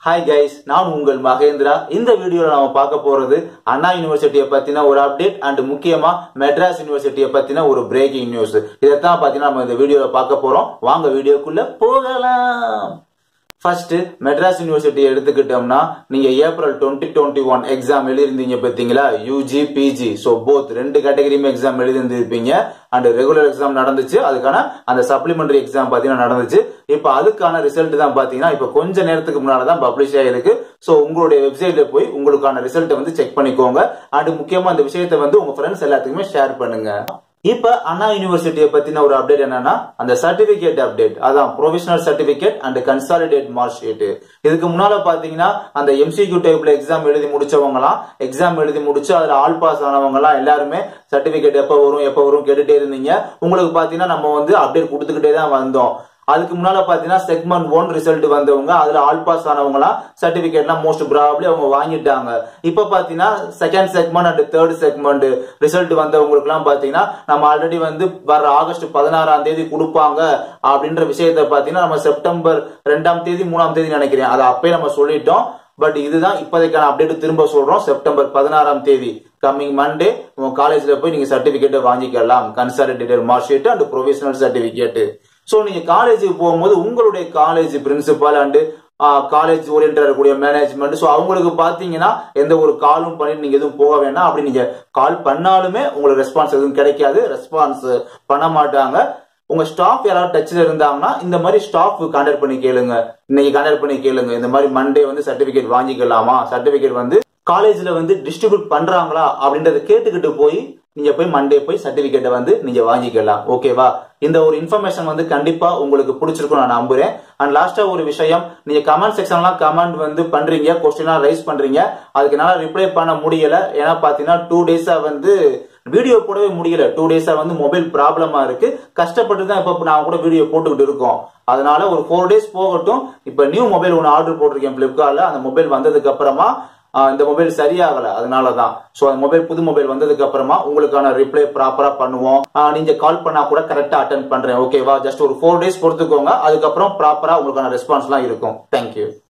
hi guys நான் உங்கள் மகேந்திரா இந்த வீடியோல நாம பார்க்க போறது அண்ணா யூனிவர்சிட்டியை பத்தின ஒரு அப்டேட் அண்ட் முக்கியமா மெட்ராஸ் யூனிவர்சிட்டியை பத்தின ஒரு பிரேக்கிங் நியூஸ் இதைத்தான் பாத்தீங்கன்னா நம்ம இந்த வீடியோல பார்க்க போறோம் வாங்க வீடியோக்குள்ள போகலாம் ஃபர்ஸ்ட் மெட்ராஸ் யூனிவர்சிட்டி எடுத்துக்கிட்டோம்னா நீங்க April twenty twenty one exam எழுதிருந்தீங்க பாத்தீங்களா யூஜி பிஜி ஸோ போத் ரெண்டு கேட்டகரியுமே எக்ஸாம் எழுதிருந்திருப்பீங்க அண்ட் ரெகுலர் எக்ஸாம் நடந்துச்சு அதுக்கான அந்த சப்ளிமெண்டரி எக்ஸாம் பாத்தீங்கன்னா நடந்துச்சு இப்போ அதுக்கான ரிசல்ட் தான் பாத்தீங்கன்னா இப்போ கொஞ்ச நேரத்துக்கு முன்னால தான் பப்ளிஷ் ஆயிருக்கு ஸோ உங்களுடைய வெப்சைட்ல போய் உங்களுக்கான ரிசல்ட்டை வந்து செக் பண்ணிக்கோங்க அண்ட் முக்கியமா இந்த விஷயத்தை வந்து உங்க ஃப்ரெண்ட்ஸ் எல்லாத்துக்குமே ஷேர் பண்ணுங்க இப்ப அண்ணா யூனிவர்சிட்டியை பத்தின ஒரு அப்டேட் என்னன்னா அந்த சர்டிபிகேட் அப்டேட் அதான் provisional certificate and consolidate mark sheet இதுக்கு முன்னால பாத்தீங்கன்னா அந்த எம்சிக்யூ டைப்ல எக்ஸாம் எழுதி முடிச்சவங்கலாம் எக்ஸாம் எழுதி முடிச்சு அதுல ஆல் பாஸ் ஆனவங்கலாம் எல்லாருமே சர்டிபிகேட் எப்ப வரும் எப்ப வரும் கேட்டுட்டே இருந்தீங்க உங்களுக்கு பாத்தீங்கன்னா நம்ம வந்து அப்டேட் கொடுத்துக்கிட்டே தான் வந்தோம் அதுக்கு முன்னால பாத்தீங்கன்னா செக்மெண்ட் ஒன் ரிசல்ட் வந்தவங்க அதுல ஆல் பாஸ் ஆனவங்கலாம் சர்டிபிகேட்லாம் மோஸ்ட் ப்ராபப்ளி அவங்க வாங்கிட்டாங்க இப்ப பாத்தீங்கன்னா second segment and third segment result வந்தவங்களுக்கு எல்லாம் பாத்தீங்கன்னா நம்ம ஆல்ரெடி வந்து வர ஆகஸ்ட் பதினாறாம் தேதி கொடுப்பாங்க அப்படின்ற விஷயத்த பாத்தீங்கன்னா நம்ம செப்டம்பர் ரெண்டாம் தேதி மூணாம் தேதி நினைக்கிறேன் அதை அப்பயே நம்ம சொல்லிட்டோம் பட் இதுதான் இப்போதைக்கான அப்டேட் திரும்ப சொல்றோம் செப்டம்பர் பதினாறாம் தேதி கம்மிங் மண்டே உங்க காலேஜ்ல போய் நீங்க சர்டிபிகேட் வாங்கிக்கலாம் consolidated mark sheet and provisional certificate so நீங்க காலேஜுக்கு போகும்போது உங்களுடைய college principal and college orient இருக்கக்கூடிய மேனேஜ்மெண்ட் ஸோ அவங்களுக்கு பார்த்தீங்கன்னா எந்த ஒரு காலும் பண்ணி நீங்க எதுவும் போக வேண்டாம் அப்படி நீங்க கால் பண்ணாலுமே உங்களுக்கு ரெஸ்பான்ஸ் எதுவும் கிடைக்காது ரெஸ்பான்ஸ் பண்ண மாட்டாங்க உங்க ஸ்டாஃப் யாராவது டச்ல இருந்தாங்கன்னா இந்த மாதிரி ஸ்டாஃப் கான்டாக்ட் பண்ணி கேளுங்க இன்னைக்கு கான்டாக்ட் பண்ணி கேளுங்க இந்த மாதிரி மண்டே வந்து சர்டிபிகேட் வாங்கிக்கலாமா சர்டிபிகேட் வந்து காலேஜ்ல வந்து டிஸ்ட்ரிபியூட் பண்றாங்களா அப்படின்றத கேட்டுக்கிட்டு போய் நீங்க போய் மண்டே போய் சர்டிபிகேட்டை வந்து நீங்க வாங்கிக்கலாம் ஓகேவா இந்த ஒரு இன்ஃபர்மேஷன் வந்து கண்டிப்பா உங்களுக்கு பிடிச்சிருக்கும் நான் நம்புறேன் அண்ட் லாஸ்டா ஒரு விஷயம் நீங்க கமெண்ட் செக்ஷன்லாம் கமெண்ட் வந்து பண்றீங்க கொஸ்டினா ரைஸ் பண்றீங்க அதுக்கு என்னால ரிப்ளை பண்ண முடியல ஏன்னா பாத்தீங்கன்னா டூ டேஸா வந்து வீடியோ போடவே முடியல டூ டேஸா வந்து மொபைல் ப்ராப்ளமா இருக்கு கஷ்டப்பட்டு தான் இப்ப நான் கூட வீடியோ போட்டுக்கிட்டு இருக்கோம் அதனால ஒரு ஃபோர் டேஸ் போகட்டும் இப்ப நியூ மொபைல் ஒன்று ஆர்டர் போட்டிருக்கேன் பிளிப்கார்ட்ல அந்த மொபைல் வந்ததுக்கு அப்புறமா இந்த மொபைல் சரியாகல அதனால தான் ஸோ அந்த மொபைல் புது மொபைல் வந்ததுக்கு அப்புறமா உங்களுக்கான ரிப்ளை ப்ராப்பரா பண்ணுவோம் நீங்க கால் பண்ணா கூட கரெக்டா அட்டன் பண்றேன் ஓகேவா ஜஸ்ட் ஒரு ஃபோர் டேஸ் பொறுத்துக்கோங்க அதுக்கப்புறம் ப்ராப்பரா உங்களுக்கான ரெஸ்பான்ஸ்லாம் இருக்கும் தேங்க்யூ